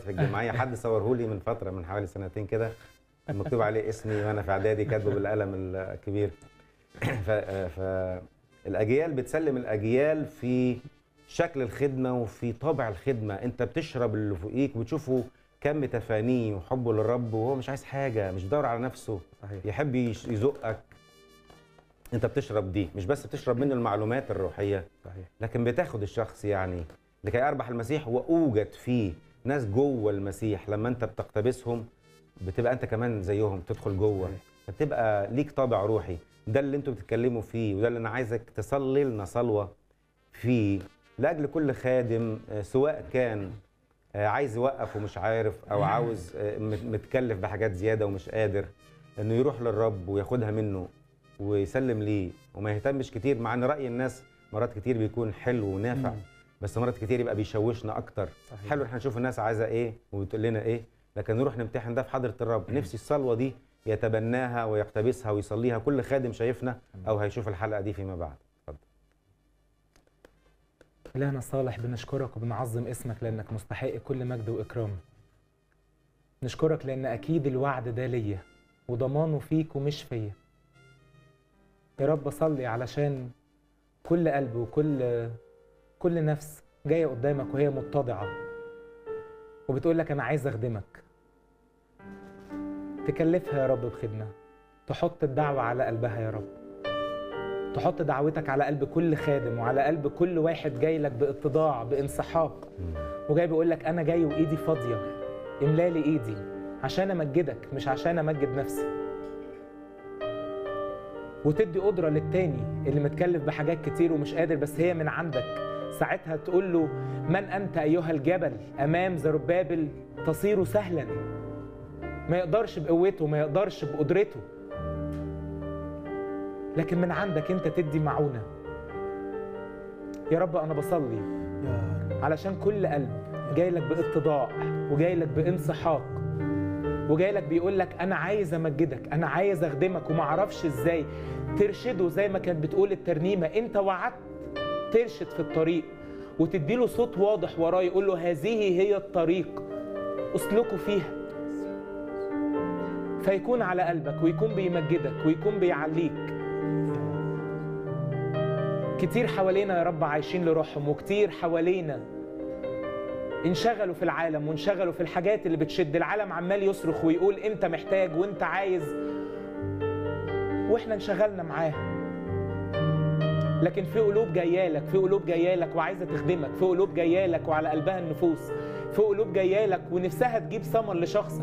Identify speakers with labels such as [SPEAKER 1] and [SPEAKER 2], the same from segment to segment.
[SPEAKER 1] في الجمعيه حد صوره لي من فتره من حوالي سنتين كده مكتوب عليه اسمي وانا في اعدادي كاتبه بالقلم الكبير ف... فالاجيال بتسلم الاجيال في شكل الخدمه وفي طابع الخدمه انت بتشرب اللي فوقيك وبتشوفه كم تفانيه وحبه للرب وهو مش عايز حاجه مش بيدور على نفسه
[SPEAKER 2] صحيح
[SPEAKER 1] يحب يش- يزقك انت بتشرب دي مش بس بتشرب منه المعلومات الروحيه
[SPEAKER 2] صحيح
[SPEAKER 1] لكن بتاخد الشخص يعني لكي اربح المسيح واوجد فيه ناس جوه المسيح لما انت بتقتبسهم بتبقى انت كمان زيهم تدخل جوه
[SPEAKER 2] صحيح.
[SPEAKER 1] فتبقى ليك طابع روحي ده اللي انتوا بتتكلموا فيه وده اللي انا عايزك تصلي لنا صلوه فيه لاجل كل خادم آه، سواء كان آه، عايز يوقف ومش عارف او عاوز آه، مت- متكلف بحاجات زياده ومش قادر انه يروح للرب وياخدها منه ويسلم ليه وما يهتمش كتير مع ان راي الناس مرات كتير بيكون حلو ونافع
[SPEAKER 2] مم.
[SPEAKER 1] بس مرات كتير يبقى بيشوشنا اكتر
[SPEAKER 2] صحيح.
[SPEAKER 1] حلو احنا نشوف الناس عايزه ايه وبتقول لنا ايه لكن نروح نمتحن ده في حضره الرب نفسي الصلوه دي يتبناها ويقتبسها ويصليها كل خادم شايفنا او هيشوف الحلقه دي فيما بعد اتفضل
[SPEAKER 2] إلهنا الصالح بنشكرك وبنعظم اسمك لأنك مستحق كل مجد وإكرام نشكرك لأن أكيد الوعد ده ليا وضمانه فيك ومش فيا يا رب صلي علشان كل قلب وكل كل نفس جاية قدامك وهي متضعة وبتقول لك أنا عايز أخدمك تكلفها يا رب بخدمة تحط الدعوة على قلبها يا رب تحط دعوتك على قلب كل خادم وعلى قلب كل واحد جاي لك باتضاع بانسحاق وجاي بيقول لك انا جاي وايدي فاضيه املالي ايدي عشان امجدك مش عشان امجد نفسي وتدي قدره للتاني اللي متكلف بحاجات كتير ومش قادر بس هي من عندك ساعتها تقول له من انت ايها الجبل امام زربابل تصير سهلا ما يقدرش بقوته ما يقدرش بقدرته لكن من عندك انت تدي معونه يا رب انا بصلي
[SPEAKER 3] يا رب
[SPEAKER 2] علشان كل قلب جاي لك باتضاع وجاي لك بانسحاق وجاي لك بيقول لك انا عايز امجدك انا عايز اخدمك وما اعرفش ازاي ترشده زي ما كانت بتقول الترنيمه انت وعدت ترشد في الطريق وتديله صوت واضح وراه يقول له هذه هي الطريق اسلكوا فيها فيكون على قلبك ويكون بيمجدك ويكون بيعليك كتير حوالينا يا رب عايشين لروحهم وكتير حوالينا انشغلوا في العالم وانشغلوا في الحاجات اللي بتشد العالم عمال يصرخ ويقول انت محتاج وانت عايز واحنا انشغلنا معاه لكن في قلوب جايه لك في قلوب جايه لك وعايزه تخدمك في قلوب جايه لك وعلى قلبها النفوس في قلوب جايه لك ونفسها تجيب ثمر لشخصك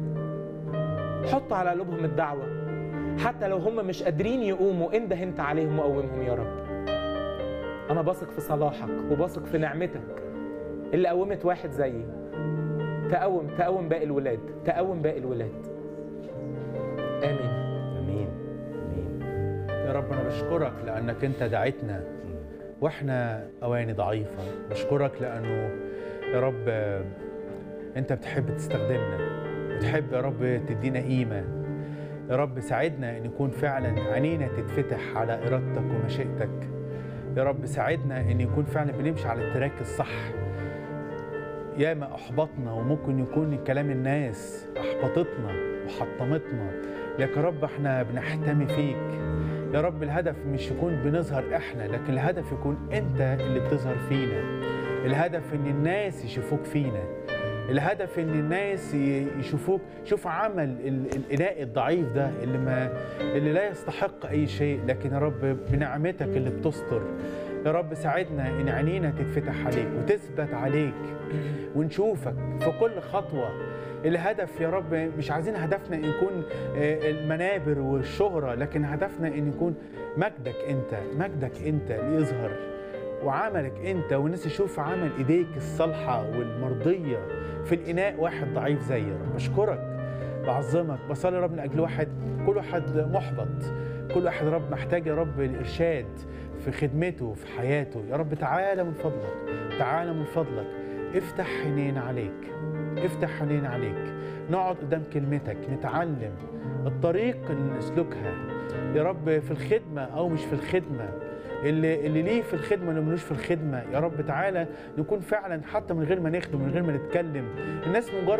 [SPEAKER 2] حط على قلوبهم الدعوه حتى لو هم مش قادرين يقوموا انده انت عليهم وقومهم يا رب انا بثق في صلاحك وبثق في نعمتك اللي قومت واحد زيي تقوم تقوم باقي الولاد تقوم باقي الولاد امين
[SPEAKER 1] امين امين
[SPEAKER 3] يا رب انا بشكرك لانك انت دعيتنا واحنا اواني ضعيفه بشكرك لانه يا رب آه، انت بتحب تستخدمنا وتحب يا رب تدينا قيمه يا رب ساعدنا ان يكون فعلا عينينا تتفتح على ارادتك ومشيئتك يا رب ساعدنا ان يكون فعلا بنمشي على التراك الصح ياما احبطنا وممكن يكون كلام الناس احبطتنا وحطمتنا لكن يا رب احنا بنحتمي فيك يا رب الهدف مش يكون بنظهر احنا لكن الهدف يكون انت اللي بتظهر فينا الهدف ان الناس يشوفوك فينا الهدف ان الناس ي- يشوفوك شوف عمل ال- الاناء الضعيف ده اللي ما اللي لا يستحق اي شيء لكن يا رب بنعمتك اللي بتستر يا رب ساعدنا ان عينينا تتفتح عليك وتثبت عليك ونشوفك في كل خطوه الهدف يا رب مش عايزين هدفنا ان يكون آه، المنابر والشهره لكن هدفنا ان يكون مجدك انت مجدك انت اللي يظهر وعملك انت والناس تشوف عمل ايديك الصالحه والمرضيه في الاناء واحد ضعيف زي يا رب بشكرك بعظمك بصلي يا رب من اجل واحد كل واحد محبط كل واحد يا رب محتاج يا رب الارشاد في خدمته في حياته يا رب تعالى من فضلك تعالى من فضلك افتح عينين عليك افتح عينين عليك نقعد قدام كلمتك نتعلم الطريق اللي نسلكها يا رب في الخدمة أو مش في الخدمة اللي اللي ليه في الخدمه واللي ملوش في الخدمه يا رب تعالى نكون فعلا حتى من غير ما نخدم من غير ما نتكلم الناس مجرد